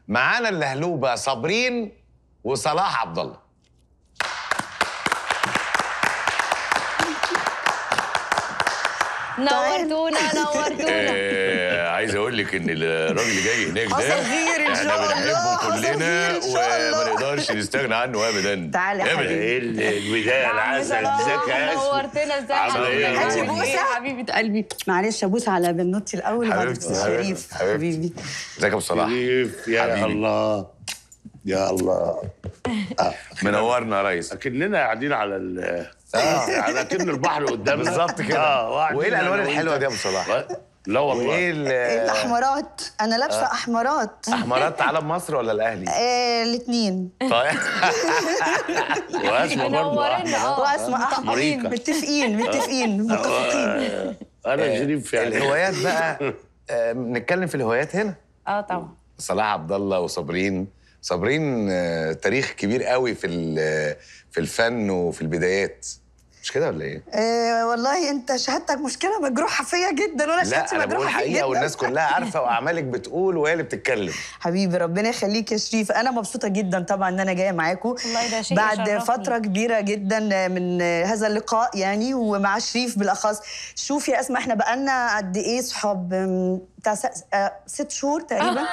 معانا اللهلوبه صابرين وصلاح عبد الله نورتونا نورتونا آه، عايز اقول لك ان الراجل اللي جاي هناك ده حصل خير إن شاء احنا الله، بنحبه حصل كلنا خير إن شاء وما الله. نقدرش نستغنى عنه ابدا تعالى يا أبداً. حبيبي. ايه ال- البدايه العسل ازيك يا اسم نورتنا ازيك عاملة إيه يا هاتي روبي؟ بوسة. حبيبه قلبي معلش ابوس على بنوتي الاول وبعد حبيبتي، كده حبيبتي، شريف حبيبتي. حبيبي ازيك يا ابو صلاح شريف يا حبيبي. الله يا الله منورنا يا ريس اكننا قاعدين على ال على كن البحر قدامنا بالظبط كده. اه وقاعدين وإيه الألوان أنا وأنت. الحلوة دي يا أبو صلاح؟ لا وايه والله ال- الاحمرات انا لابسه احمرات احمرات علم مصر ولا الاهلي؟ آه الاثنين طيب واسمه برضه منورنا اه واسمع احمر أمريكا. متفقين متفقين متفقين انا شريف يعني الهوايات بقى آه، نتكلم في الهوايات هنا اه طبعا صلاح عبد الله وصابرين صابرين آه، تاريخ كبير قوي في ال- في الفن وفي البدايات مش كده ولا ايه؟ آه والله انت شهادتك مشكله مجروحه فيا جدا وانا لا شهادتي انا بقول مجروحه فيك حقيقه جدا والناس كلها عارفه واعمالك بتقول وهي اللي بتتكلم حبيبي ربنا يخليك يا شريف انا مبسوطه جدا طبعا ان انا جايه معاكم والله ده شيء بعد يشرفني. فتره كبيره جدا من هذا اللقاء يعني ومع شريف بالاخص شوف يا اسماء احنا بقالنا قد ايه صحاب أم، بتاع س- آه، ست شهور تقريبا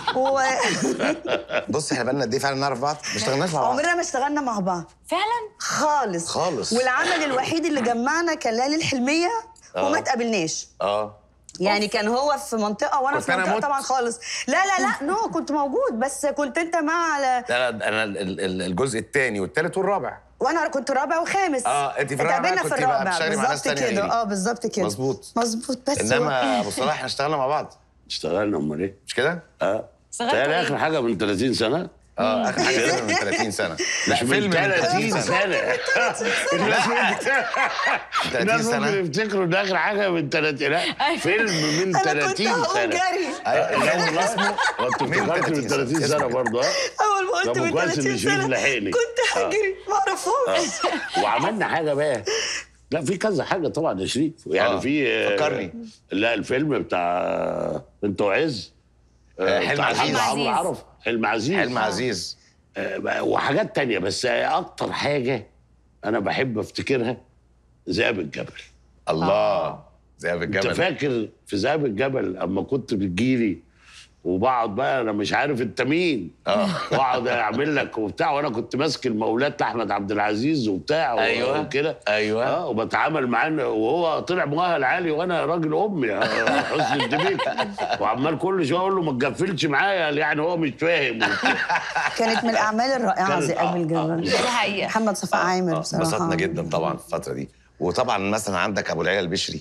بص احنا بقالنا قد ايه فعلا نعرف بعض؟ ما اشتغلناش مع بعض وعمرنا ما اشتغلنا مع بعض فعلا خالص خالص. والعمل الوحيد اللي جمعنا كان ليالي الحلميه وما آه. تقابلناش اه يعني كان هو في منطقه وانا كنت في أنا منطقه مت؟ طبعا خالص لا لا لا نو كنت موجود بس كنت انت مع لا لا انا ال- ال- الجزء الثاني والثالث والرابع وانا كنت رابع وخامس آه، أنت في الرابع اتقابلنا في كنت بقى الرابع بتشتغلي مع ناس بالظبط تانية كده غيري. اه بالظبط كده مظبوط. مظبوط بس انما ابو صلاح احنا اشتغلنا مع بعض اشتغلنا امال ايه؟ مش كده؟ اه اشتغلتوا تهيألي إيه؟ اخر حاجه من 30 سنه اه اخر حاجه فيلم من 30 سنه لا مش فيلم من من 30 30 سنه سنه الناس ممكن- 30 الناس ممكن سنه يفتكروا ان اخر حاجه من 30 لا فيلم من انا كنت 30 هقول سنه جري ايوه الفيلم اسمه وانت من افتكرت من 30 اسمه سنه كده. برضه ها اول ما قلت طب من كويس إن 30 شريف سنه لحقني. كنت آه. هجري ما اعرفهمش وعملنا حاجه بقى لا في كذا حاجه طبعا يا شريف يعني آه، في آه، فكرني. لا الفيلم بتاع انت وعز آه، حلم بتاع عزيز. الحاج عمرو عزيز. عرف حلم عزيز حلم عزيز آه، وحاجات تانية بس اكتر حاجه انا بحب افتكرها ذئاب الجبل الله ذئاب انت الجبل فاكر في ذئاب الجبل اما كنت بتجيلي وبقعد بقى انا مش عارف انت مين اه واقعد اعمل لك وبتاع وانا كنت ماسك المولات لاحمد عبد العزيز وبتاع و- أيوة. وكده أيوة. اه وبتعامل معاه وهو طلع مؤهل عالي وانا راجل امي آه، حسن الدبيك وعمال كل شويه اقول له ما تقفلش معايا يعني هو مش فاهم وبتاع. كانت من الاعمال الرائعه كانت- ذئاب آه، الجبل دي حقيقه محمد صفاء عامر بصراحه انبسطنا جدا طبعا في الفتره دي وطبعا مثلا عندك ابو العيله البشري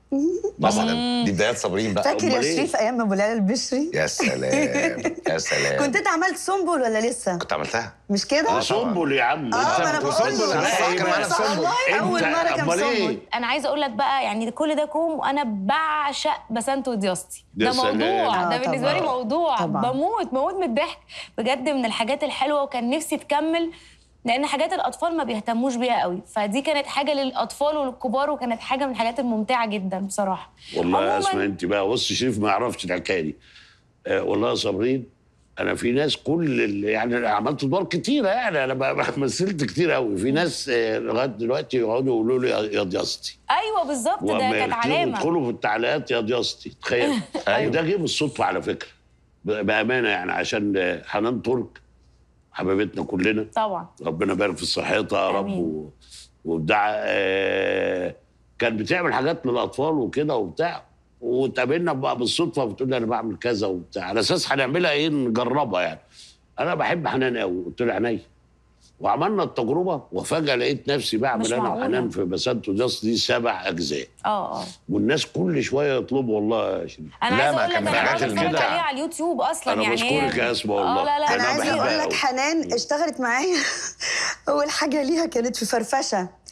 مثلا دي بدايات صابرين بقى فاكر يا أمال إيه؟ شريف ايام ابو العيال البشري يا سلام يا سلام كنت انت عملت سنبل ولا لسه كنت عملتها مش كده سنبل يا عم اه ما انا أنت بقول وسنبل، أنا لك. فاكر معانا صح سنبل. والله اول أنت مره كان أمال إيه؟ سنبل انا عايزه اقول لك بقى يعني كل ده كوم وانا بعشق بسنت ودياستي يا ده سلام. موضوع آه، ده بالنسبه لي طبعاً. موضوع طبعاً. بموت بموت من الضحك بجد من الحاجات الحلوه وكان نفسي تكمل لان حاجات الاطفال ما بيهتموش بيها قوي فدي كانت حاجه للاطفال وللكبار وكانت حاجه من الحاجات الممتعه جدا بصراحه والله يا عموماً- اسمع انت بقى بص شريف ما يعرفش الحكايه دي آه والله يا صابرين انا في ناس كل ال- يعني أنا عملت ادوار كتيره يعني انا بقى- بقى مثلت كتير قوي في ناس آه، لغايه دلوقتي يقعدوا يقولوا لي يا- يا ضياستي ايوه بالظبط ده وأما كانت يكتبوا- علامه يدخلوا في التعليقات يا ضياستي تخيل وده جه بالصدفه على فكره ب- بامانه يعني عشان آه، حنان ترك حبيبتنا كلنا طبعا ربنا يبارك في صحتها يا رب آمين. و... وبتاع آه... كان بتعمل حاجات للاطفال وكده وبتاع واتقابلنا بقى بالصدفه بتقول لي انا بعمل كذا وبتاع على اساس هنعملها ايه نجربها يعني انا بحب حنان قوي قلت له عينيا وعملنا التجربه وفجاه لقيت نفسي مش بعمل انا معقولة. وحنان في بسنت ودياس دي سبع اجزاء اه اه والناس كل شويه يطلبوا والله يا شريف انا لا، عايزه ما اقول لك كان من انا الحاجات قاعده اتفرج الممتعة. عليها على اليوتيوب اصلا أنا يعني بشكرك هي- يا أسماء والله. اه لا لا انا أنا عايزه بحبها اقول لك أوي. حنان اشتغلت معايا اول حاجه ليها كانت في فرفشه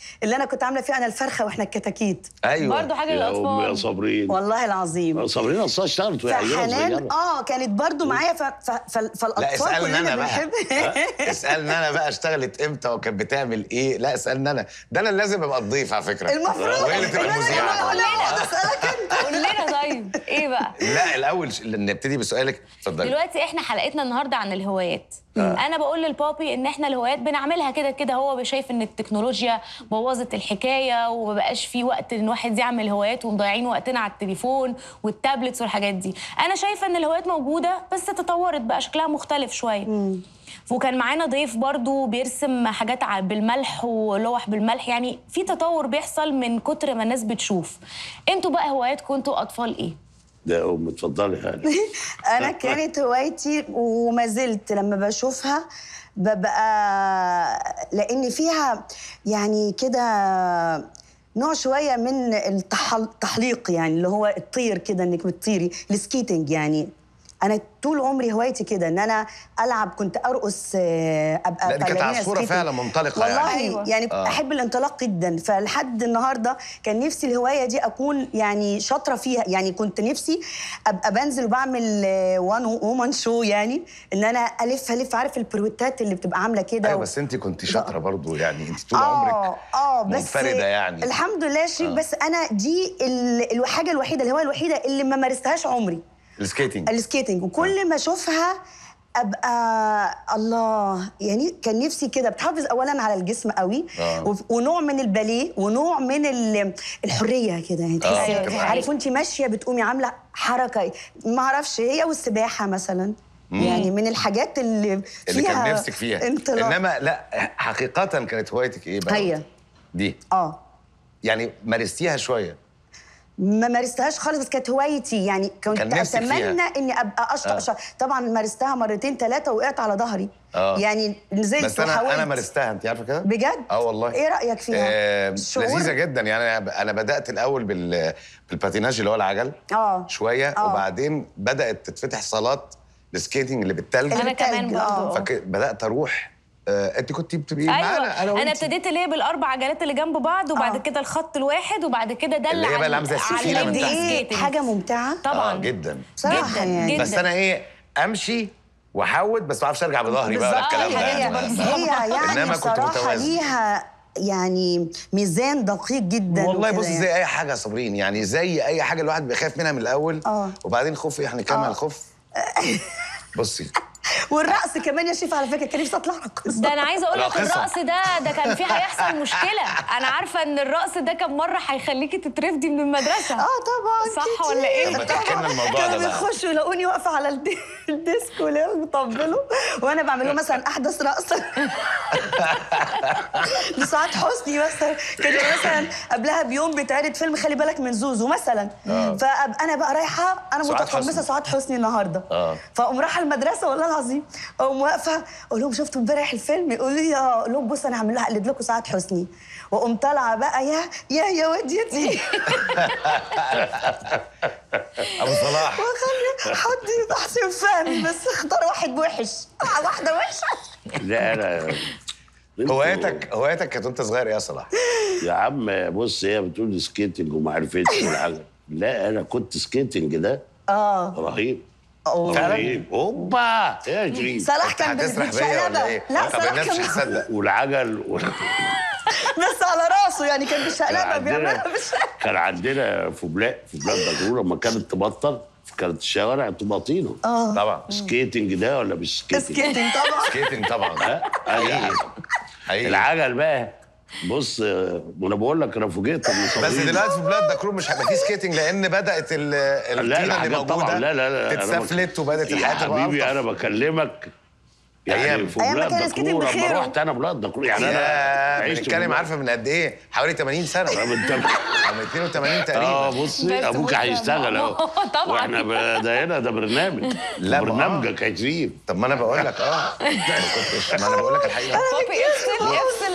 اللي انا كنت عامله فيه انا الفرخه واحنا الكتاكيت ايوه برضه حاجه يا ام يا للاطفال صابرين والله العظيم صابرين اصلا اشتغلت وهي عيله فحنان صغيره اه كانت برضو معايا ف... ف... ف... لا فالاطفال اسالني كلنا انا بقى بنحب اسالني انا بقى اشتغلت امتى وكانت بتعمل ايه لا اسالني انا ده انا اللي لازم ابقى الضيف على فكره المفروض وهي اللي تبقى إن أنا المذيعه أقول لها اسالك انت قول لنا طيب ايه بقى لا الاول ش- نبتدي بسؤالك اتفضلي دلوقتي احنا حلقتنا النهارده عن الهوايات انا بقول للبابي ان احنا الهوايات بنعملها كده كده هو شايف ان التكنولوجيا بوظت الحكايه ومبقاش في وقت ان الواحد يعمل هوايات ومضيعين وقتنا على التليفون والتابلتس والحاجات دي انا شايفه ان الهوايات موجوده بس تطورت بقى شكلها مختلف شويه وكان معانا ضيف برضو بيرسم حاجات ع- بالملح ولوح بالملح يعني في تطور بيحصل من كتر ما الناس بتشوف انتوا بقى هواياتكم انتوا اطفال ايه ده ام اتفضلي هاني انا كانت هوايتي وما زلت لما بشوفها ببقى لان فيها يعني كده نوع شويه من التحل- التحليق يعني اللي هو الطير كده انك بتطيري السكيتنج يعني انا طول عمري هوايتي كده ان انا العب كنت ارقص آه، ابقى لا، دي كانت باليرينا عصفورة سكيتنج. فعلا منطلقة يعني. والله أيوة. يعني آه. احب الانطلاق جدا فلحد النهارده كان نفسي الهوايه دي اكون يعني شاطره فيها يعني كنت نفسي ابقى بنزل وبعمل وان وومن شو يعني ان انا الف الف عارف البروتات اللي بتبقى عامله كده ايوه و- بس انت كنت شاطره برضو يعني انت طول اه عمرك اه بس منفرده يعني الحمد لله يا شريف بس انا دي ال- الحاجه الوحيده الهوايه الوحيده اللي ما مارستهاش عمري السكيتنج السكيتنج وكل ما اشوفها ابقى الله يعني كان نفسي كده بتحافظ اولا على الجسم قوي آه. وف- ونوع من الباليه ونوع من ال- الحريه كده يعني آه، تحسي تبقى عارف وانت ماشيه بتقومي عامله حركه ما اعرفش هي والسباحه مثلا يعني من الحاجات اللي اللي فيها كان نفسك فيها انطلاق انما لا حقيقه كانت هوايتك ايه بقى هي. دي اه يعني مارستيها شويه ما مارستهاش خالص بس كانت هوايتي يعني كنت كان نفسك اتمنى فيها. اني ابقى اشطر آه. آه. طبعا مارستها مرتين ثلاثه وقعت على ظهري آه. يعني نزلت بس انا وحاولت انا مارستها انت عارفه كده بجد؟ اه والله ايه رايك فيها؟ آه الشعور؟ لذيذه جدا يعني انا انا بدات الاول بال بالباتيناج اللي هو العجل اه شويه آه. وبعدين بدات تتفتح صالات السكيتنج اللي بالتلج انا كمان التلج، برضه آه. آه. فبدات اروح آه انت كنت بتبقي ايوه معانا انا, وإنتي. ابتديت اللي هي بالاربع عجلات اللي جنب بعض وبعد آه. كده الخط الواحد وبعد كده ده اللي هي بقى اللي عاملة زي السفينة من قد تحت. ايه حاجه ممتعه طبعا آه جدا بصراحه جداً، يعني جداً. بس انا ايه امشي واحود بس ما اعرفش ارجع بظهري بقى ولا بالظبط الكلام ده هي يعني ما- هي يعني إنما كنت بصراحه متوازن. ليها يعني ميزان دقيق جدا والله وكده بص يعني. زي اي حاجه يا صابرين يعني زي اي حاجه الواحد بيخاف منها من الاول آه. وبعدين خوف احنا كمان آه. الخوف بصي والرقص كمان يا شريف على فكره كان نفسي اطلع رقصه ده انا عايزه اقول لك راقصة. الرقص ده ده كان فيه هيحصل مشكله انا عارفه ان الرقص ده كان مره هيخليكي تترفدي من المدرسه اه طبعا صح كتير. ولا إيه؟ طب ما تحكي لنا الموضوع كانوا ده بقى. بيخشوا يلاقوني واقفه على الدي- الديسك ولا بيطبلوا وانا بعمل لهم مثلا احدث رقصه لسعاد حسني مثلا كان يبقى مثلا قبلها بيوم بيتعرض فيلم خلي بالك من زوزو مثلا فابقى انا بقى رايحه انا سعاد متقمصه حسني. سعاد حسني النهارده آه. فاقوم رايحه المدرسه والله العظيم اقوم واقفه اقول لهم شفتوا امبارح الفيلم يقولوا لي اه اقول لهم بص انا هعمل لها اقلد لكم سعاد حسني واقوم طالعه بقى يا يا يا وديتي ابو صلاح واخلي حد احسن فهمي بس اختار واحد وحش واحده وحشه لا انا هواياتك هواياتك كانت وانت صغير ايه يا صلاح؟ يا عم بص هي بتقول سكيتنج وما عرفتش والعجل لا انا كنت سكيتنج ده اه رهيب أوه. رهيب هوبا يا شريف صلاح كان هتسرح بيا ولا بالشقلبه ايه؟ لا ما صلاح بنفسش كان تصدق والعجل و... بس على راسه يعني كان بالشقلبه كان بيعملها عندنا بالشقلبه كان عندنا في بلاد في بلاد بدرون لما كانت تبطل كانت الشوارع تباطينه اه طبعا سكيتنج ده ولا مش سكيتنج؟ سكيتنج طبعا سكيتنج طبعا ها؟ حقيقي حقيقي العجل بقى بص آه، وانا بقول لك انا فوجئت من بس صغير. دلوقتي في بلاد دكرور مش هيبقى فيه سكيتنج لان بدات ال- الطينه اللي الحاجات طبعاً، موجوده لا لا لا أنا تتسفلت بك- وبدات يا الحياه تبقى حبيبي ألطف. انا بكلمك أيام. يعني في أيام ما بلاد كان السكيتنج دكرور لما بخيره. رحت انا بلاد دكرور يعني انا يا عشت في بنتكلم بلاد- عارفه من قد ايه؟ حوالي 80 سنه طب انت او 280 تقريبا اه بصي بس ابوك بص يا هيشتغل اهو ماما، طبعاً. واحنا ب- ده هنا ده برنامج لا، ما- برنامجك هيجيب طب ما انا بقول لك اه ما كنتش ما انا بقول لك الحقيقه بابي افصل افصل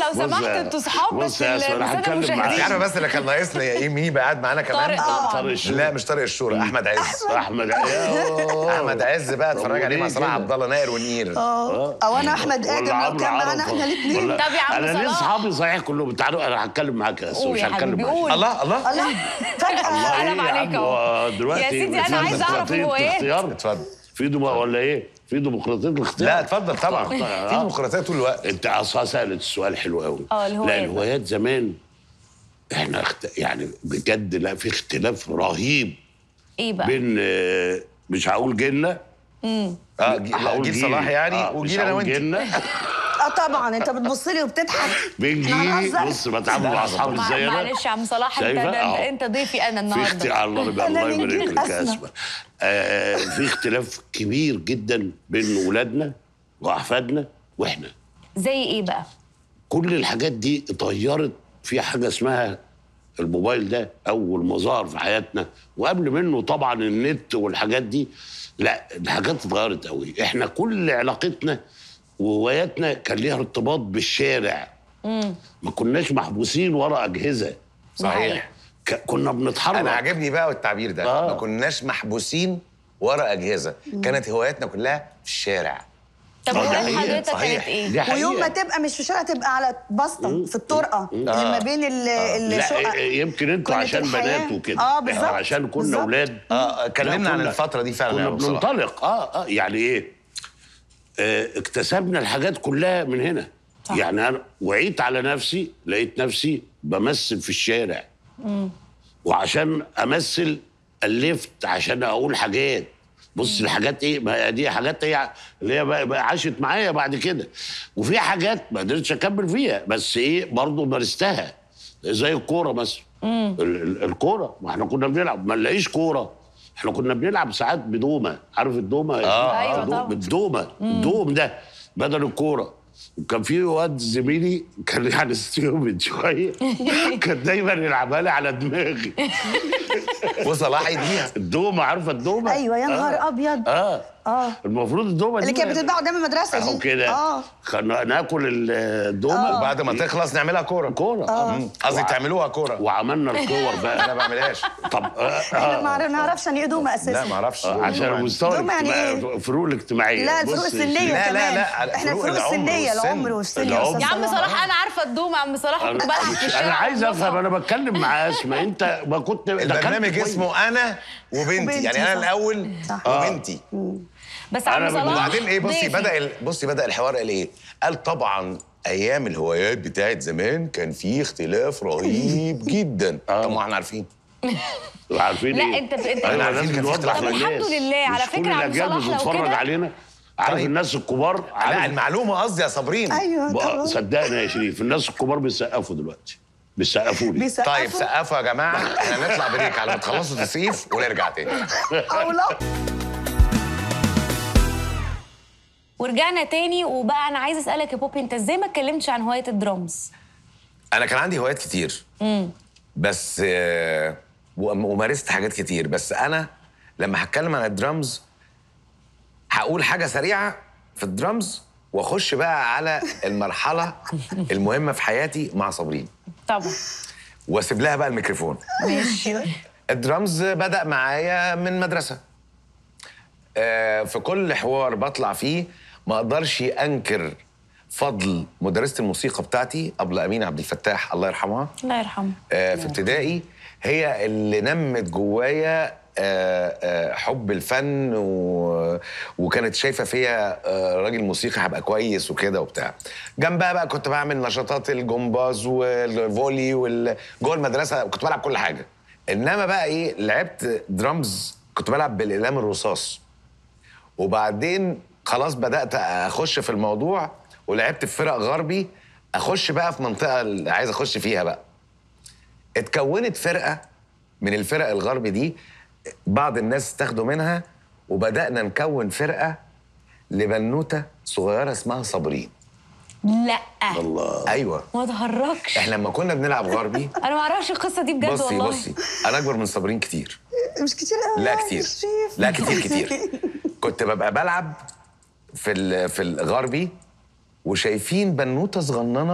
لو بص سمحت يا- انتوا صحاب بس بص يا أسماء، أنا السادة هتكلم معاك. انت المشاهدين عارفه بس اللي كان ناقصنا ايه مين يبقى قاعد معانا كمان طارق طبعا طارق الشورى. لا مش طارق الشورى احمد عز احمد يوه. احمد عز بقى اتفرج عليه مع وليه صلاح كده؟ عبد الله ناير ونير اه او انا احمد ولا ادم لو عمرو كان معانا عرفة. احنا الاثنين ولا- طب يا عم انا ليه صلاح. اصحابي صحيح كلهم تعالوا انا هتكلم معاك يا أسماء، قول مش يا هتكلم حبيبي معاك قول الله الله الله فجاه الله قلب إيه يا عليك عم، أهو. هو دلوقتي يا سيدي أنا بتنزل عايزة أعرف ديمقراطية الهوايات. الاختيار اتفضل في دم ولا ايه؟ في ديمقراطيه الاختيار لا اتفضل طبعا طبعاً. في ديمقراطيه طول الوقت انت اصلا سالت السؤال حلو قوي اه، الهوايات لا بقى. الهوايات زمان احنا اخت... يعني بجد لا في اختلاف رهيب ايه بقى بين آه، مش هقول جيلنا اه جي- لا، هقول جيل جيلي. صلاح يعني آه، وجيل مش انا هقول وانت جيلنا اه طبعا انت بتبص لي وبتضحك بين احنا جيلي هنهزر. بص بتعامل مع اصحابي مع- ازاي انا معلش يا عم صلاح انت شايفة؟ انت, أهو. انت ضيفي انا في النهارده اختلاف الله يبارك أنا الله من يبارك جيل لك يا أسمى. اسماء آه في اختلاف كبير جدا بين ولادنا واحفادنا واحنا زي ايه بقى كل الحاجات دي اتغيرت في حاجه اسمها الموبايل ده اول ما ظهر في حياتنا وقبل منه طبعا النت والحاجات دي لا الحاجات اتغيرت قوي احنا كل علاقتنا وهواياتنا كان ليها ارتباط بالشارع ما كناش محبوسين ورا اجهزه صحيح ك- كنا بنتحرك انا عاجبني بقى التعبير ده آه. ما كناش محبوسين ورا اجهزه كانت هواياتنا كلها في الشارع طب ده هوايات حقيقة، حضرتك صحيح. كانت ايه دي حقيقة. ويوم ما تبقى مش في الشارع تبقى على بسطه في الطرقه اللي ما بين ال- لا الشقق يمكن انتوا كانت عشان الحياة- بنات وكده اه إحنا بالظبط عشان كنا بالظبط. اولاد اه اتكلمنا لا، عن كنا- الفتره دي فعلا كنا يا أبو صلاح. بننطلق اه اه يعني ايه آه اكتسبنا الحاجات كلها من هنا صح. يعني انا وعيت على نفسي لقيت نفسي بمثل في الشارع وعشان امثل الفت عشان اقول حاجات بص الحاجات ايه ما هي دي حاجات هي اللي هي بقى بقى عاشت معايا بعد كده وفي حاجات ما قدرتش اكمل فيها بس ايه برضه مارستها زي الكوره مثلا ال- ال- الكوره ما احنا كنا بنلعب ما نلاقيش كوره احنا كنا بنلعب ساعات بدومه عارف الدومه آه، أيوة طبعا. بالدومه الدوم ده بدل الكوره وكان في واد زميلي كان يعني ستيوبد شويه كان دايما يلعبها لي على دماغي وصلاح يديها الدومه عارفه الدومه ايوه يا نهار ابيض اه اه المفروض الدومه دي اللي كانت ما- بتتباع قدام المدرسه دي اهو كده اه كنا ناكل ال- الدومه وبعد ما تخلص نعملها كوره كوره مم. قصدي تعملوها كوره وعملنا الكور انا بقى ما بعملهاش طب آه احنا آه ما نعرفش يعني ايه دومه اساسا لا ما اعرفش آه، عشان المستوى دومة يعني الاجتماعي الفروق الاجتماعيه لا الفروق بص يا السنيه شيخ. لا، لا، كمان لا، احنا فروق الفروق العمر السنيه والسن. العمر والسن يا العمر. استاذ يا عم صلاح. صلاح انا عارفه الدوم يا عم صلاح كنت بلعب في الشارع انا عايز افهم والنصر. انا بتكلم مع اسماء انت ما كنت دخلت البرنامج كويس. اسمه انا وبنتي وبنتي، يعني انا صح. الاول صح. وبنتي بس عم أنا صلاح وبعدين ايه بصي ضيفي. بدا ال- بصي بدا الحوار قال ايه قال طبعا ايام الهوايات بتاعت زمان كان في اختلاف رهيب جدا آه. طب ما احنا عارفين عارفين لا، ايه؟ انت- انت- ايوه عارفين لازم كان في نوضح اختلاف. طب للناس الحمد لله، على مش فكرة كل يا عم الاجيال صلاح لو بتتفرج كده- علينا عارف طيب. الناس الكبار لا عارف المعلومه قصدي يا صابرين ايوه بقى طبعا صدقني يا شريف الناس الكبار بيسقفوا دلوقتي بيسقفوا لي بيسقفوا طيب سقفوا يا جماعه احنا نطلع بريك على ما تخلصوا تصيف ونرجع تاني او لا ورجعنا تاني وبقى انا عايزه اسالك يا بوبي انت ازاي ما اتكلمتش عن هوايه الدرامز انا كان عندي هوايات كتير بس آه، وم- ومارست حاجات كتير بس انا لما هتكلم عن الدرامز هقول حاجه سريعه في الدرامز واخش بقى على المرحله المهمه في حياتي مع صابرين طبعا واسيب لها بقى الميكروفون ماشي الدرامز بدا معايا من مدرسه آه، في كل حوار بطلع فيه ما اقدرش انكر فضل مدرسه الموسيقى بتاعتي ابله امين عبد الفتاح الله يرحمها الله يرحمه آه، في ابتدائي هي اللي نمت جوايا آه، آه، حب الفن و... وكانت شايفه فيا آه، راجل موسيقي هبقى كويس وكده وبتاع جنبها بقى كنت بعمل نشاطات الجمباز والفولي وال... جوه المدرسه كنت بلعب كل حاجه انما بقى ايه لعبت درامز كنت بلعب بالاقلام الرصاص وبعدين خلاص بدات اخش في الموضوع ولعبت في فرق غربي اخش بقى في منطقه اللي عايز اخش فيها بقى اتكونت فرقه من الفرق الغربي دي بعض الناس استخدوا منها وبدانا نكون فرقه لبنوته صغيره اسمها صابرين لا الله ايوه ما تهرجش احنا لما كنا بنلعب غربي انا ما اعرفش القصه دي بجد بصي والله بصي انا اكبر من صابرين كتير مش كتير قوي لا يعني كتير شريف. لا كتير كتير كنت ببقى بلعب في ال- في الغربي وشايفين بنوته صغننه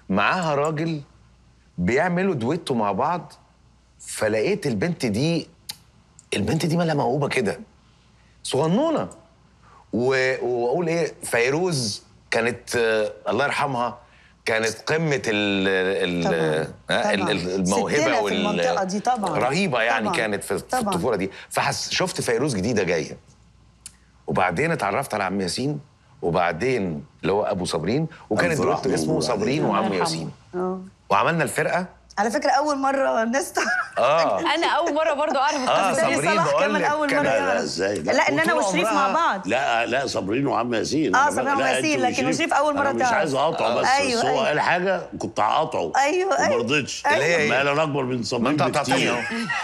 معاها راجل بيعملوا دويتو مع بعض فلقيت البنت دي البنت دي مالها موهوبه كده صغنونه و- واقول ايه فيروز كانت آه، الله يرحمها كانت قمه ال ال طبعاً. آه، ال- طبعاً. ال- الموهبه ستنا في وال- المنطقة دي طبعاً. رهيبه يعني طبعاً. كانت في, في طبعاً. الطفوله دي فحس شفت فيروز جديده جايه وبعدين اتعرفت على عم ياسين وبعدين اللي هو ابو صابرين وكانت ألف دويتو رحمة اسمه الله صابرين الله وعم يرحمه. ياسين اه وعملنا الفرقه على فكره اول مره الناس تعرف اه انا اول مره برضو اعرف آه، القصه دي صابرين صلاح بقول كمان لك اول كان- مره لا، يعرف إزاي؟ لا. لا ان انا وطول وشريف عمرها- مع بعض لا لا صابرين وعم ياسين آه، أنا- صابرين وعم لا، ياسين، أنت لكن وشريف أول مرة انا مش تعرف. عايز اقاطعه بس أيوة، بس هو أيوة. قال حاجه كنت هقاطعه أيوة، وما أيوة. رضيتش أيوة. اللي هي ما إيه؟ انا اكبر من ما صابرين انت قطعتني بكتير اهو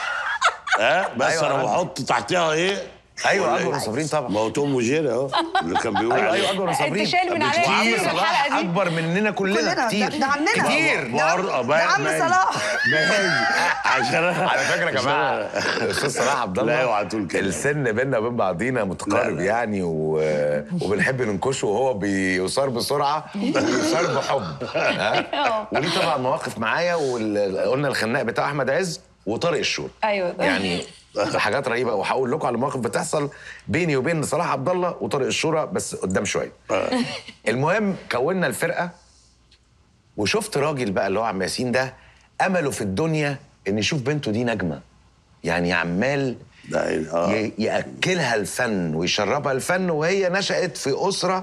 ها بس أيوة، انا أنا- بحط تحتها ايه ايوه ولا اكبر إيه؟ من صابرين طبعا ما هو توم وجيري اهو اللي كان بيقول ايوه عليه. ايوه اكبر من صابرين انت شايل من عليا وعم كتير في صلاح الحلقة دي. اكبر مننا كلنا كلنا كتير ده- ده عمنا كتير برضه ده عم صلاح ماشي عشان على فكره يا جماعه الاستاذ صلاح عبد الله لا اوعى تقول كده السن بيننا وبين بعضينا متقارب لا، لا. يعني و... وبنحب ننكشه وهو بيصار بسرعه وبيصار بحب ها؟ وليه طبعا مواقف معايا وقلنا الخناق بتاع احمد عز وطارق الشور ايوه يعني حاجات رهيبه وهقول لكم على مواقف بتحصل بيني وبين صلاح عبد الله وطارق الشورى بس قدام شويه المهم كونا الفرقه وشفت راجل بقى اللي هو عم ياسين ده امله في الدنيا ان يشوف بنته دي نجمه يعني عمال ده إيه؟ اه ي- ياكلها الفن ويشربها الفن وهي نشات في اسره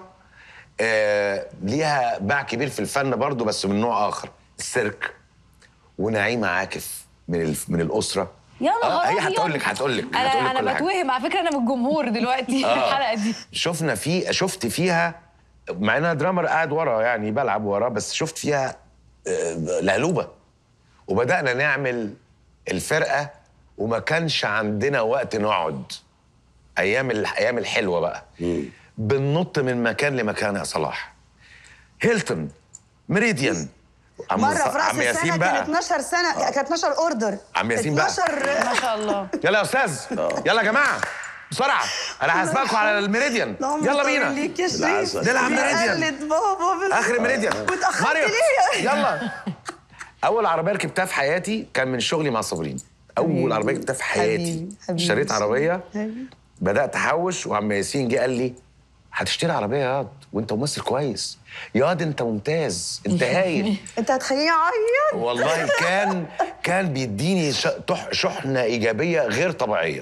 آه ليها باع كبير في الفن برضه بس من نوع اخر السيرك ونعيمه عاكف من الف من الاسره يا آه نهار هي أبيض. هتقول لك هتقول لك هتقول انا لك كل انا حاجة. بتوهم على فكره انا من الجمهور دلوقتي في آه. الحلقه دي شفنا في شفت فيها مع ان انا درامر قاعد ورا يعني بلعب ورا بس شفت فيها آه، لهلوبه وبدانا نعمل الفرقه وما كانش عندنا وقت نقعد ايام الايام الحلوه بقى بننط من مكان لمكان يا صلاح هيلتون مريديان عم مره ص- في راس عم ياسين السنه بقى كان 12 سنه كان 12 اوردر عم ياسين بقى. 12 ما شاء الله يلا يا استاذ يلا يا جماعه بسرعه انا هسبقكم على الميريديان اللهم يلا طول بينا ليك يا شريف العسل. نلعب ميريديان. بيقلد بابا بال- اخر ميريديان واتاخرت ماريو ليه يلا اول عربيه ركبتها في حياتي كان من شغلي مع صابرين اول عربيه ركبتها في حياتي حبيبي، حبيبي. اشتريت عربيه حبيبي. بدات احوش وعم ياسين جه قال لي هتشتري عربيه يا واد وانت ممثل كويس يا واد انت ممتاز انت هايل انت هتخليني اعيط والله كان كان بيديني ش- تح- شحنه ايجابيه غير طبيعيه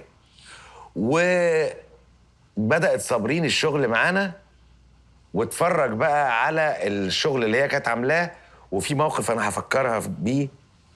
وبدات صابرين الشغل معانا واتفرج بقى على الشغل اللي هي كانت عاملاه وفي موقف انا هفكرها بيه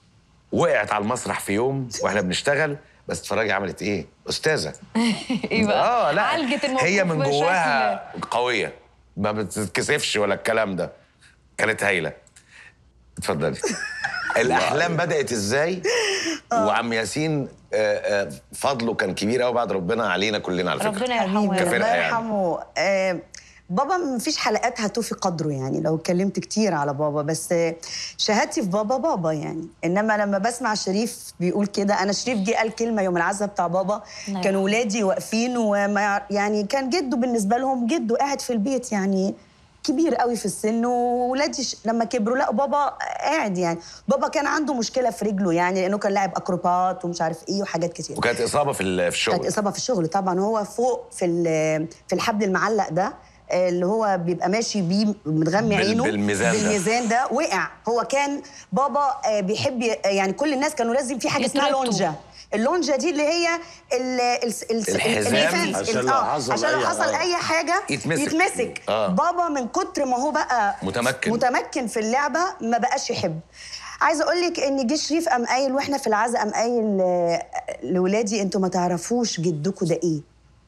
وقعت على المسرح في يوم واحنا بنشتغل بس اتفرجي عملت ايه استاذه ايه بقى اه لا عالجة الموقف هي من بشكل- جواها قويه ما بتتكسفش ولا الكلام ده كانت هايله اتفضلي الاحلام بدات ازاي وعم ياسين آه، آه، فضله كان كبير قوي بعد ربنا علينا كلنا على فكره ربنا يرحمه حبيبي يا كفرقة رب الله يعني. يرحمه آه بابا مفيش حلقات هتوفي قدره يعني لو اتكلمت كتير على بابا بس آه، شهادتي في بابا بابا يعني انما لما بسمع شريف بيقول كده انا شريف جه قال كلمه يوم العزا بتاع بابا نعم. كانوا ولادي واقفين وما يع- يعني كان جده بالنسبه لهم جده قاعد في البيت يعني كبير قوي في السن وولادي ش- لما كبروا لا بابا قاعد يعني بابا كان عنده مشكله في رجله يعني لانه كان لاعب اكروبات ومش عارف ايه وحاجات كتير وكانت اصابه في ال- في كانت الشغل اصابه في الشغل طبعا هو فوق في ال- في الحبل المعلق ده آه، اللي هو بيبقى ماشي بيه متغمي بال- عينه بالميزان ده. بالميزان ده وقع هو كان بابا آه، بيحب ي- يعني كل الناس كانوا لازم في حاجه اسمها يتربطوا. لونجا اللونجا دي اللي هي ال ال ال الحزام الديفنس. عشان لو آه، حصل عشان لو أي- حصل آه. اي حاجه يتمسك. يتمسك آه. بابا من كتر ما هو بقى متمكن. متمكن في اللعبه ما بقاش يحب عايزه اقول لك ان جه شريف قام قايل واحنا في العزاء قام قايل آه، لولادي انتوا ما تعرفوش جدكم ده ايه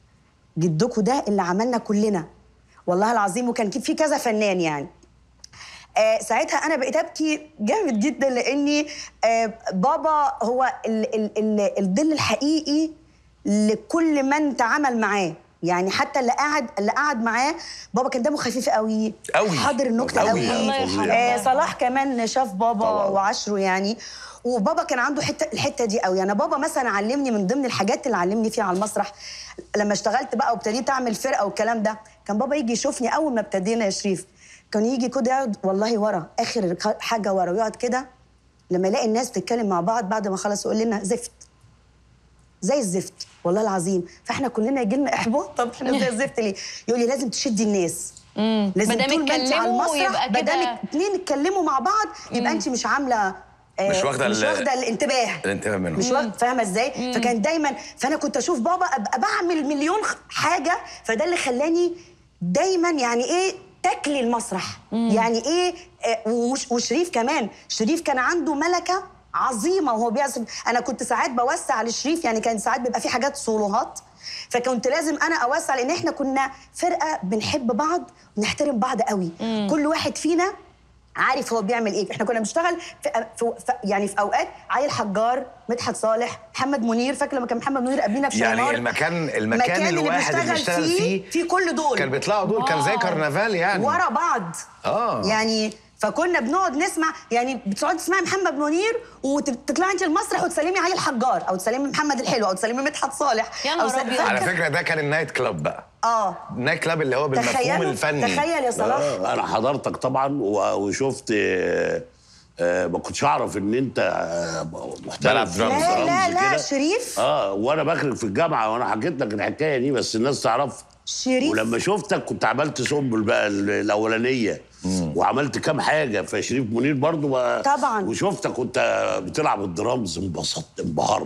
جدكم ده اللي عملنا كلنا والله العظيم وكان في كذا فنان يعني آه ساعتها انا بقيت ابكي جامد جدا لاني آه بابا هو ال ال ال الظل الحقيقي لكل من تعامل معاه يعني حتى اللي قاعد اللي قعد معاه بابا كان دمه خفيف قوي قوي. حاضر النكته قوي. قوي الله يرحمه. آه صلاح كمان شاف بابا طبعاً. وعشره يعني وبابا كان عنده حته الحته دي قوي انا بابا مثلا علمني من ضمن الحاجات اللي علمني فيها على المسرح لما اشتغلت بقى وابتديت اعمل فرقه والكلام ده كان بابا يجي يشوفني اول ما ابتدينا يا شريف كان يجي كده يقعد والله ورا اخر حاجه ورا ويقعد كده لما يلاقي الناس بتتكلم مع بعض بعد ما خلص يقول لنا زفت زي الزفت والله العظيم فاحنا كلنا يجي لنا احباط طب احنا زي الزفت ليه؟ يقول لي لازم تشدي الناس لازم مادام طول ما انت على اتكلموا المسرح يبقى ما دام كده- اتنين اتكلموا مع بعض يبقى انت مش عامله آه، مش واخدة مش ال- واخده الانتباه الانتباه منهم. مش واخده فاهمه ازاي فكان دايما فانا كنت اشوف بابا ابقى بعمل مليون خ- حاجه فده اللي خلاني دايما يعني ايه تاكلي المسرح يعني ايه آه، وش- وشريف كمان شريف كان عنده ملكه عظيمه وهو بيعزف انا كنت ساعات بوسع لشريف يعني كان ساعات بيبقى في حاجات سولوهات فكنت لازم انا اوسع لان احنا كنا فرقه بنحب بعض ونحترم بعض قوي كل واحد فينا عارف هو بيعمل ايه احنا كنا بنشتغل في, في, في يعني في اوقات عايل حجار مدحت صالح محمد منير فاكر لما كان محمد منير قبلنا في يعني شيمار؟ المكان المكان اللي الواحد اللي بنشتغل بيشتغل فيه في كل دول كان بيطلعوا دول كان زي واو. كرنفال يعني ورا بعض آه. يعني فكنا بنقعد نسمع يعني بتقعدي تسمعي محمد منير وتطلعي انت المسرح وتسلمي عيل حجار او تسلمي محمد الحلو او تسلمي مدحت صالح يا او نهار س- أبيض. على فاكرة- فكره ده كان النايت كلاب بقى اه النايت كلاب اللي هو بالمفهوم تخيلوا الفني تخيل يا صلاح آه، انا حضرتك طبعا و- وشفت آه، آه، ما كنتش اعرف ان انت آه، محترف بلعب درامز. لا لا درامز لا كده. شريف اه وانا بخرج في الجامعه وانا حكيت لك الحكايه دي بس الناس تعرف شريف ولما شفتك كنت عملت سنبل بقى ال- الاولانيه وعملت كام حاجه فشريف منير برضو بقى طبعاً. وشفتك كنت بتلعب الدرامز انبسطت انبهرت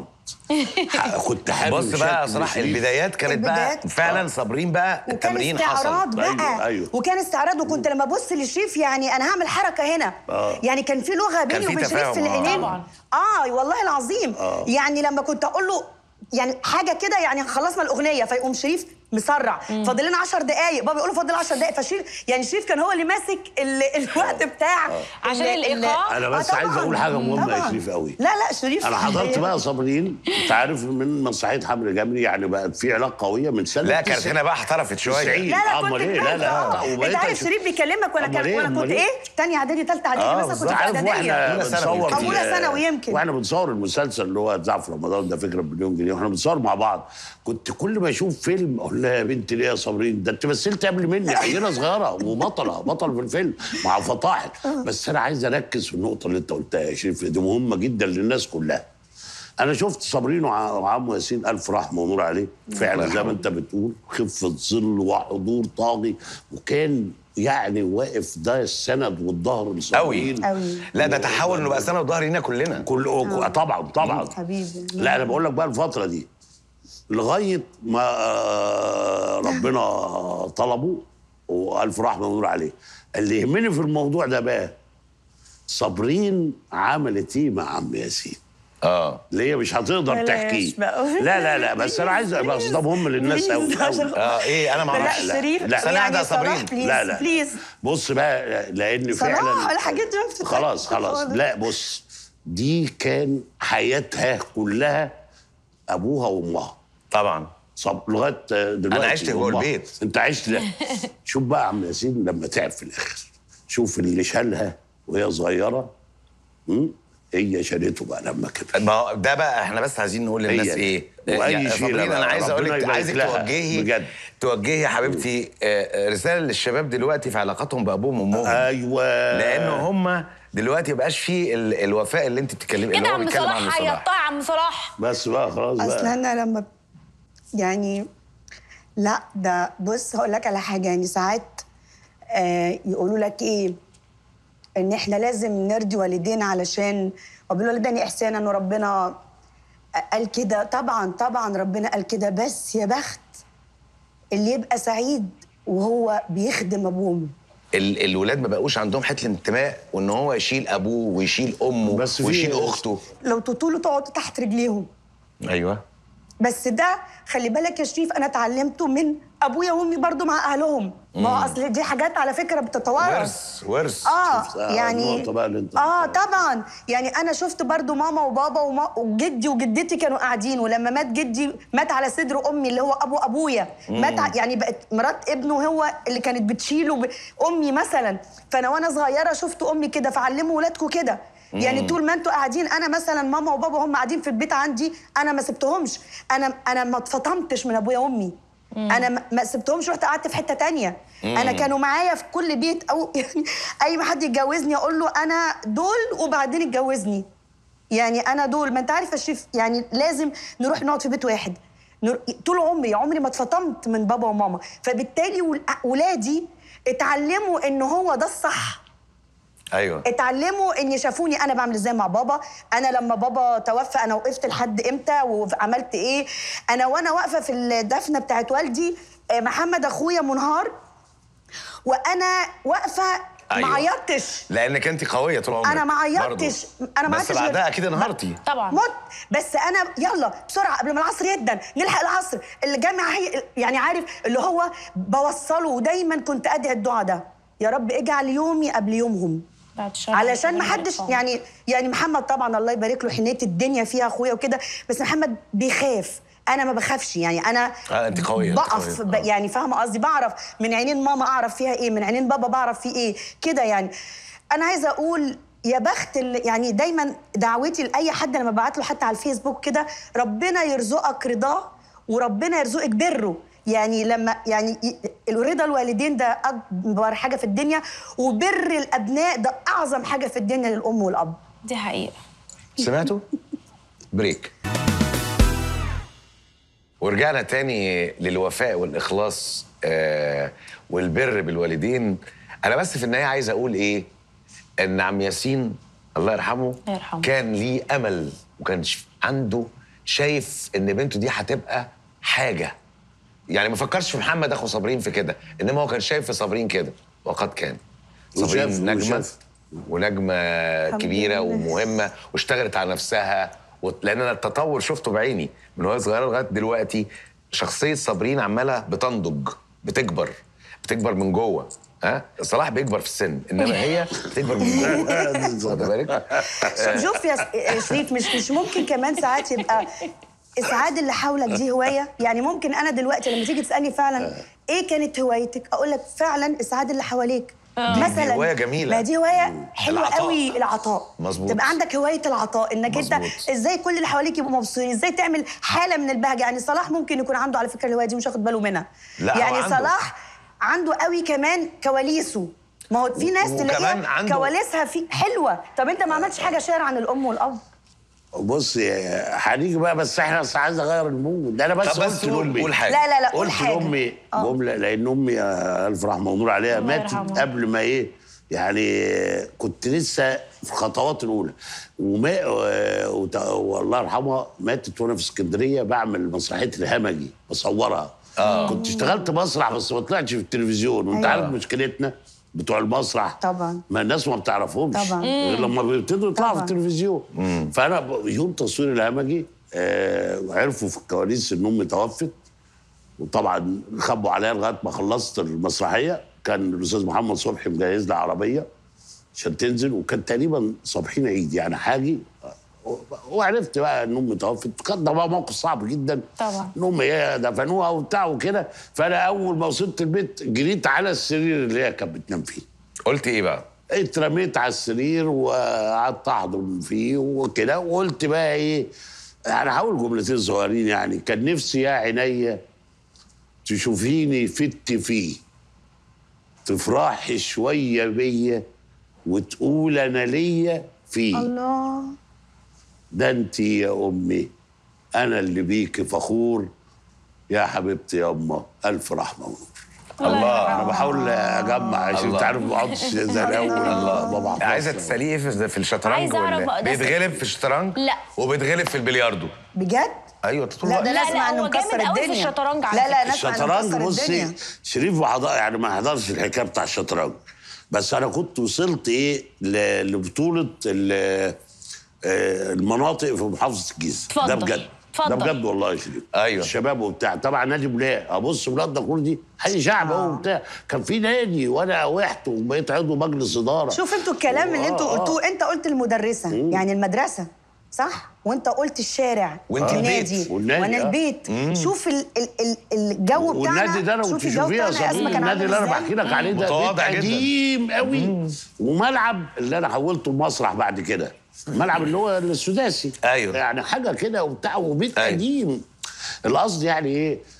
ح- كنت حابب بص بقى شكل صراحه شريف. البدايات كانت البدايات. بقى فعلا صابرين بقى وكان التمرين استعراض حصل بقى أيوة، أيوة. وكان استعراض وكنت لما ابص لشريف يعني انا هعمل حركه هنا آه. يعني كان في لغه بيني في وبين شريف تفاهم، في آه. العينين طبعاً. اه والله العظيم يعني لما كنت اقول له يعني حاجه كده يعني خلصنا الاغنيه فيقوم شريف مسرع فاضل لنا 10 دقائق بابا يقول له فاضل 10 دقائق فشريف يعني شريف كان هو اللي ماسك ال- الوقت بتاع عشان ال- ال- الإيقاع؟ أنا بس آه عايز طبعاً، أقول حاجة مهمة يا طبعاً. شريف قوي. لا لا شريف انا حضرت بقى صابرين انت عارف من مسرحيه حمل جمري يعني بقت في علاقه قويه من سنه لا كانت 90. هنا بقى احترفت شويه تسعين. لا لا أمال كنت إيه؟ لا، لا، آه. وبقيت انت عارف أشوف- شريف بيكلمك وانا أمال كان إيه؟ وانا كنت أمال إيه؟ ايه تانية اعدادي تالتة اعدادي آه، مثلا كنت بالظبط. في عارف واحنا اعداديه أولى ثانوي بنصور يمكن. أولى ثانوي يمكن. واحنا بنصور المسلسل اللي هو اتذاع في رمضان ده فكره بمليون جنيه واحنا بنصور مع بعض كنت كل ما اشوف فيلم اقول لها يا بنتي ليه يا صابرين ده انت مثلت قبل مني عيله صغيره وبطله بطل في الفيلم مع فطاحل بس انا عايز اركز في النقطه اللي انت قلتها يا شريف دي مهمه جدا للناس كلها انا شفت صابرين وع- وعمو ياسين الف رحمه ونور عليه فعلا زي ما انت بتقول خفه ظل وحضور طاغي وكان يعني واقف ده السند والظهر قوي لصابرين أوي. لا ده تحول انه بقى سنه وظهر لينا كلنا كل أو- طبعا طبعا حبيبي. لا انا بقول لك بقى الفتره دي لغايه ما آه، ربنا طلبه والف رحمه ونور عليه اللي يهمني في الموضوع ده بقى صابرين عملت ايه مع عم ياسين اه اللي هي مش هتقدر بلاش تحكيه بقى. لا لا لا بس انا عايز بس ده مهم للناس قوي بليز، عشان- اه ايه انا ما لا اعرفش لا، شريف لا. سنة يعني يا صابرين. صلاح بليز لا لا بليز بص بقى لان صلاح فعلا الحاجات دي ما بتتحكي خلاص خلاص خالص. لا بص دي كان حياتها كلها ابوها وامها طبعا صب لغايه دلوقتي أنا عشت جوه وأمها. البيت. انت عشت لا شوف بقى عم ياسين لما تعب في الاخر شوف اللي شالها وهي صغيره م? هي شالته بقى لما كبر ما هو ده بقى احنا بس عايزين نقول للناس هي دي. ايه وأي يا شيء صابرين بقى، انا عايز اقول ربنا لك يبارك عايزك لها، توجهي بجد. توجهي يا حبيبتي آه، آه، رساله للشباب دلوقتي في علاقاتهم بابوهم وامهم ايوه لان هم دلوقتي مبقاش فيه ال- الوفاء اللي انت بتتكلمي كده اللي هو عم بيتكلم عنه صلاح صلاح هيقطع عم صلاح بس بقى خلاص اصل بقى انا لما يعني لا ده بص هقول لك على حاجه يعني ساعات آه يقولوا لك ايه ان احنا لازم نرضي والدينا علشان وبالوالدين احسانا وربنا قال كده طبعا طبعا ربنا قال كده بس يا بخت اللي يبقى سعيد وهو بيخدم ابوه وامه ال- الولاد ما بقوش عندهم حته الانتماء وان هو يشيل ابوه ويشيل امه بس في- ويشيل اخته لو تطولوا تقعدوا تحت رجليهم ايوه بس ده خلي بالك يا شريف انا اتعلمته من ابويا وامي برضو مع اهلهم ما هو اصل دي حاجات على فكره بتتوارث ورث ورث اه شفت؟ آه، يعني النقطة بقى اللي انت اه قلتها. طبعا يعني انا شفت برضو ماما وبابا وما وجدي وجدتي كانوا قاعدين ولما مات جدي مات على صدر امي اللي هو ابو ابويا مات ع- يعني بقت مرات ابنه هو اللي كانت بتشيله ب... امي مثلا فانا وانا صغيره شفت امي كده فعلموا ولادكم كده يعني طول ما انتوا قاعدين انا مثلا ماما وبابا هم قاعدين في البيت عندي انا ما سبتهمش انا انا ما اتفطمتش من ابويا وامي انا ما- ما سبتهمش رحت قعدت في حته تانية انا كانوا معايا في كل بيت او يعني اي ما حد يتجوزني اقول له انا دول وبعدين اتجوزني يعني انا دول ما انت عارف يا شريف يعني لازم نروح نقعد في بيت واحد نر... طول عمري عمري ما اتفطمت من بابا وماما فبالتالي ول- ولادي اتعلموا ان هو ده الصح ايوه اتعلموا ان شافوني انا بعمل ازاي مع بابا انا لما بابا توفى انا وقفت لحد امتى وعملت ايه انا وانا واقفه في الدفنه بتاعت والدي آه، محمد اخويا منهار وانا واقفه أيوة. ما عيطتش لانك انت قويه طول عمرك أنا ما عيطتش. برضو. أنا ما بس عيطتش غير- بعدها اكيد انهارتي طبعا مت بس انا يلا بسرعه قبل ما العصر يدن نلحق العصر اللي جامع هي يعني عارف اللي هو بوصله ودايما كنت ادعي الدعاء ده يا رب اجعل يومي قبل يومهم بعد الشر علشان ما عليك حدش طبعاً. يعني يعني محمد طبعا الله يبارك له حنيه الدنيا فيها اخويا وكده بس محمد بيخاف انا ما بخافش يعني انا آه، أنت قوية، أنت بقف قوية. ب- آه. يعني فاهمه قصدي بعرف من عينين ماما اعرف فيها ايه من عينين بابا بعرف فيه ايه كده يعني انا عايزه اقول يا بخت اللي يعني دايما دعوتي لاي حد لما ببعت له حتى على الفيسبوك كده ربنا يرزقك رضاه وربنا يرزقك بره يعني لما يعني ي- رضا الوالدين ده اكبر حاجه في الدنيا وبر الابناء ده اعظم حاجه في الدنيا للام والاب دي حقيقه سمعتوا؟ بريك ورجعنا تاني للوفاء والإخلاص آه والبر بالوالدين أنا بس في النهاية عايز أقول إيه إن عم ياسين الله يرحمه الله يرحمه. كان ليه أمل وكان ش- عنده شايف إن بنته دي هتبقى حاجة يعني ما فكرش في محمد أخو صابرين في كده إنما هو كان شايف في صابرين كده وقد كان وشاف- صابرين نجمة وشاف. ونجمة كبيرة لله. ومهمة واشتغلت على نفسها وت- لأن أنا التطور شفته بعيني من وهي صغيرة لغاية دلوقتي شخصية صابرين عمالة بتنضج بتكبر بتكبر من جوه ها صلاح بيكبر في السن انما هي بتكبر من جوه واخد بالك شوف يا س- يا شريف مش مش ممكن كمان ساعات يبقى اسعاد اللي حولك دي هوايه يعني ممكن انا دلوقتي لما تيجي تسالني فعلا ايه كانت هوايتك اقول لك فعلا اسعاد اللي حواليك مثلا هواية جميلة. ما دي هوايه حلوه العطاء. قوي العطاء مظبوط. تبقى عندك هوايه العطاء انك انت مظبوط. ازاي كل اللي حواليك يبقوا مبسوطين ازاي تعمل حاله من البهجه يعني صلاح ممكن يكون عنده على فكره الهوايه دي مش واخد باله منها لا، هو يعني عنده. صلاح عنده قوي كمان كواليسه ما هو في ناس وكمان تلاقيها عنده- كواليسها في حلوه طب انت ما عملتش حاجه شعر عن الام والاب بص يا- هنيجي بقى بس احنا بس عايز اغير المود ده انا بس طب بس قلت قول لامي قول حاجة لا لا لا قول قلت حاجه لامي آه. جمله لان امي آه، الف رحمه ونور عليها الله ماتت يرحمها. قبل ما ايه يعني كنت لسه في خطوات الاولى وما آه، وت- والله يرحمها ماتت وانا في اسكندريه بعمل مسرحيه الهمجي بصورها آه. كنت اشتغلت مسرح بس ما طلعتش في التلفزيون وانت أيوة. عارف مشكلتنا بتوع المسرح طبعا. ما الناس ما بتعرفهمش طبعا. غير لما بيبتدوا يطلعوا في طبعا. التلفزيون فانا ب- يوم تصوير الهمجي آه عرفوا في الكواليس ان امي توفت وطبعا خبوا عليا لغايه ما خلصت المسرحيه كان الاستاذ محمد صبحي مجهز لي عربيه عشان تنزل وكان تقريبا صبحين عيد يعني حاجي و- وعرفت بقى ان امي توفت كان ده بقى موقف صعب جدا طبعا. ان امي هي دفنوها وبتاع وكده فانا اول ما وصلت البيت جريت على السرير اللي هي كانت بتنام فيه قلت ايه بقى اترميت على السرير وقعدت احضن فيه وكده وقلت بقى ايه انا هقول جملتين صغيرين يعني كان نفسي يا عينيا تشوفيني فت فيه تفرحي شويه بيا وتقول انا ليا فيه الله ده انت يا امي انا اللي بيكي فخور يا حبيبتي يا امه الف رحمه ونور الله انا بحاول اجمع عشان الله. انت عارف ما اقعدش زي الاول ما بعرفش. عايزه تساليه إيه في في الشطرنج عايزة أعرف ولا بقى ده بيتغلب في الشطرنج لا. وبيتغلب في البلياردو بجد ايوه طول لا الوقت ده لا، نسمع لا، انه هو جامد مكسر قوي في الدنيا الشطرنج على لا لا فكرة. نسمع انه الشطرنج مكسر بصي الدنيا شريف ما حضر يعني ما حضرش الحكايه بتاع الشطرنج بس انا كنت وصلت ايه ل- لبطوله ال- آه، المناطق في محافظه الجيزه اتفضل. ده بجد ده اتفضل. بجد والله يا شريف أيوة. الشباب وبتاع طبعا نادي بلاد ابص بلاد ده كل دي حي شعب اهو وبتاع كان في نادي وانا وحت وبقيت عضو مجلس اداره شوف انتوا الكلام اللي انتوا آه، آه. قلتوه انت قلت المدرسه يعني المدرسه صح وانت قلت الشارع وانت النادي البيت. والنادي، وانا آه. البيت شوف ال ال ال الجو بتاعنا والنادي ده لو شوف الجو تشوفيه يا بتاعنا يا أسماء صديقي كان النادي عامل اللي انا ازاي؟ بحكي لك عليه ده متواضع بيت جدا. قديم قوي وملعب اللي انا حولته المسرح بعد كده ملعب اللي هو السداسي أيوة. يعني حاجه كده وبتاع وبيت أيوة. قديم القصد يعني ايه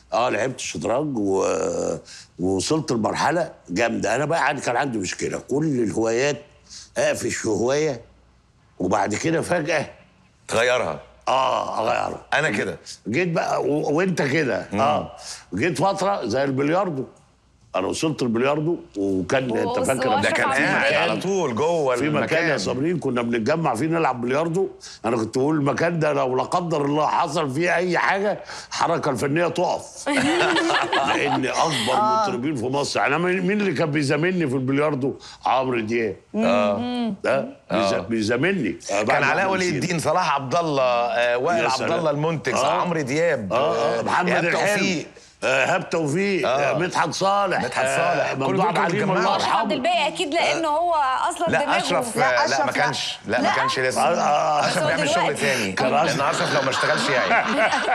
اه لعبت شطرنج و... ووصلت لمرحله جامده انا بقى عندي كان عندي مشكله كل الهوايات اقفش في هوايه وبعد كده فجاه تغيرها اه اغيرها انا كده جيت بقى و... وانت كده اه جيت فتره زي البلياردو انا وصلت البلياردو وكان انت بص، فاكر هو ده أشرف كان عبد قاعد الباقي. على طول جوه في مكان يا المكان صابرين كنا بنتجمع فيه نلعب بلياردو انا كنت بقول المكان ده لو لا قدر الله حصل فيه اي حاجه الحركه الفنيه تقف لان اكبر مطربين في مصر يعني مين مين اللي كان بيزاملني في البلياردو عمرو دياب اه ده بيز- بيزاملني آه، بعد كان علاء ما ولي نسينا. الدين صلاح عبد الله آه، وائل يا عبد سلام. الله المنتج آه. عمرو دياب اه آه، آه، محمد إيهاب الحلو توفيق آه، ايهاب توفيق آه. آه، مدحت صالح مدحت آه، صالح. كل ممدوح دول كانوا عليم بيتجمعوا. الله اشرف عبد يرحمه الباقي اكيد لانه هو اصلا لا دماغه اشرف لا، لا, لا أشرف ما لا. كانش لا, ما لا. كانش لسه آه، آه، اشرف هو بيعمل شغل دلوقتي. تاني كان لان أشرف. اشرف لو ما اشتغلش يعني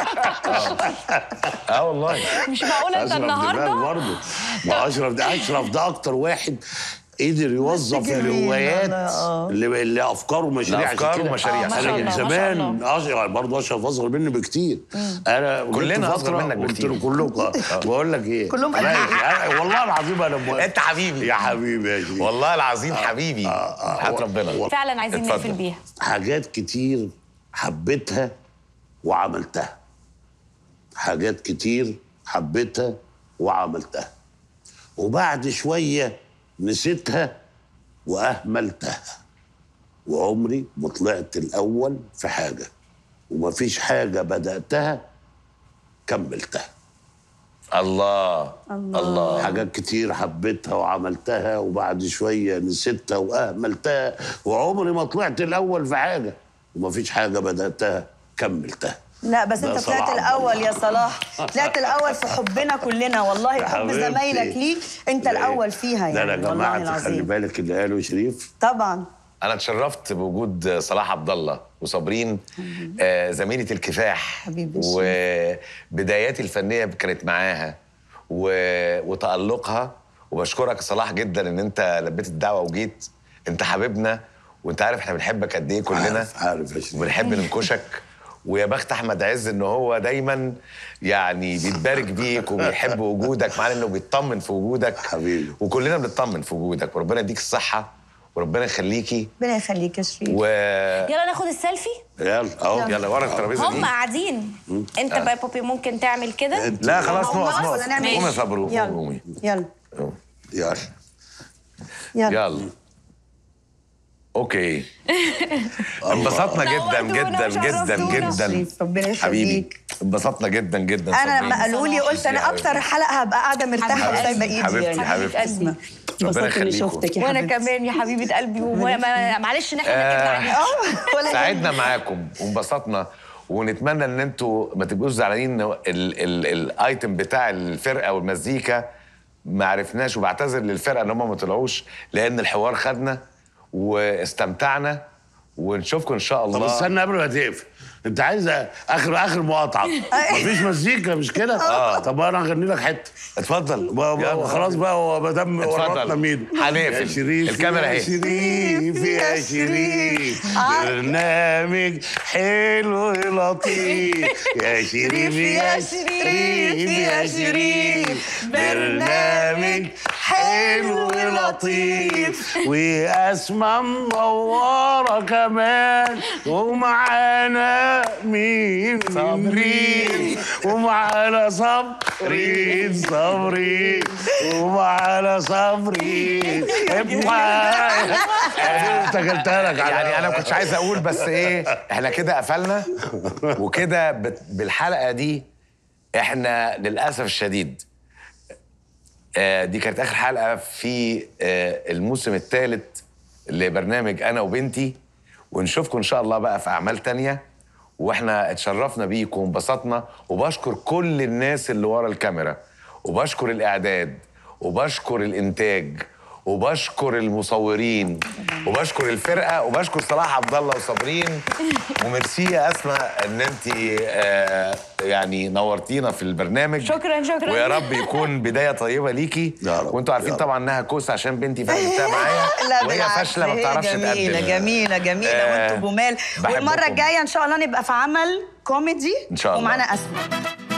اه والله مش معقول انت اشرف دماغ النهارده برضه ما اشرف ده اشرف ده اكتر واحد قدر يوظف جميل الهوايات والله، آه. اللي, اللي افكاره ومشاريع عشان لأفكار كده ومشاريع. آه، ما شاء انا الله، من ما شاء زمان الله. اشرف برضه اشرف اصغر مني بكتير انا جبت كلنا أصغر فترة منك قلت بكتير. له كلكم آه. بقول لك ايه كلهم قد ماشي. إيه؟ أنا- والله العظيم انا موافق انت حبيبي يا حبيبي يا شريف والله العظيم حبيبي حياة ربنا فعلا عايزين اتفضل. نقفل بيها حاجات كتير حبيتها وعملتها حاجات كتير حبيتها وعملتها وبعد شوية نسيتها وأهملتها وعمري ما طلعت الأول في حاجة ومفيش حاجة بدأتها كملتها الله الله حاجات كتير حبيتها وعملتها وبعد شوية نسيتها وأهملتها وعمري ما طلعت الأول في حاجة ومفيش حاجة بدأتها كملتها لا بس ده انت صلاح طلعت عبد الاول الله. يا صلاح طلعت الاول في حبنا كلنا والله حب حبيبتي. زمايلك ليك انت لا، الاول فيها يعني لا لا يا والله جماعة خلي العظيم بالك اللي قاله شريف طبعا انا اتشرفت بوجود صلاح عبد الله وصابرين آه زميله الكفاح حبيبي الشريف. وبداياتي الفنيه كانت معاها و... وتالقها وبشكرك يا صلاح جدا ان انت لبيت الدعوه وجيت انت حبيبنا وانت عارف احنا بنحبك قد ايه كلنا عارف عارف يا شريف وبنحب ننكشك ويا بخت احمد عز ان هو دايما يعني بيتبارك بيك وبيحب وجودك معانا انه بيطمن في وجودك حبيبي. وكلنا بنطمن في وجودك وربنا يديك الصحه وربنا يخليكي ربنا يخليك يا شريف و يلا ناخد السيلفي يلا اهو يلا ورا الترابيزه هم دي قاعدين انت بقى يا بوبي ممكن تعمل كده انت- لا خلاص أو نقف خلاص نقف ولا نعمل قومي يا إيه؟ صبرو يلا. قومي يلا يلا يلا يلا اوكي انبسطنا جدا نورتونا جدا جدا وشرفتونا. جدا شريف، ربنا حبيبي يخليك. انبسطنا جدا جدا انا صابرين. لما قالوا لي قلت انا اكتر حلقه هبقى قاعده مرتاحه حبيبتي. وسايبه ايدي حبيبتي، يعني حبيبتي. اسمع ربنا انبسطت اني يخليكم. شفتك يا وانا حبيبتي. كمان يا حبيبه قلبي وما- ما- معلش ان احنا نكد عليك اه ولا سعدنا معاكم وانبسطنا ونتمنى ان انتوا ما تبقوش زعلانين ان ال- ال- الايتم بتاع الفرقه والمزيكا ما عرفناش وبعتذر للفرقه ان هم ما طلعوش لان الحوار خدنا واستمتعنا ونشوفكم ان شاء طب الله استنى قبل ما تقفل انت عايز اخر اخر مقاطعه مفيش مزيكا مش كده؟ اه طب انا هغني لك حته اتفضل بقى بقى يلا. خلاص بقى هو ما دام اتفضل. ورطنا ميدو هنقفل. يا شريف الكاميرا يا اهي. شريف يا شريف برنامج حلو لطيف يا شريف يا شريف يا شريف برنامج حلو لطيف واسمع منوره كمان ومعانا مين صابرين ومعانا صابرين صابرين ومعانا صابرين افتكرتها لك على يعني انا ما كنتش عايز اقول بس ايه احنا كده قفلنا وكده بت- بالحلقه دي احنا للاسف الشديد آه، دي كانت اخر حلقه في آه، الموسم الثالث لبرنامج انا وبنتي ونشوفكم ان شاء الله بقى في اعمال تانية واحنا اتشرفنا بيكم وانبسطنا وبشكر كل الناس اللي ورا الكاميرا وبشكر الاعداد وبشكر الانتاج وبشكر المصورين وبشكر الفرقه وبشكر صلاح عبد الله وصابرين وميرسي يا اسماء ان انت آه يعني نورتينا في البرنامج شكراً، شكراً. ويا رب يكون بدايه طيبه ليكي يا رب، وانتوا عارفين يا رب. طبعا انها كوسه عشان بنتي فاتتها معايا لا وهي بالعكس، فاشله ما هي بتعرفش جميلة تقدم جميلة جميلة آه، وانتوا جمال بحبكم. والمرة الجاية ان شاء الله نبقى في عمل كوميدي إن شاء الله. ومعانا اسماء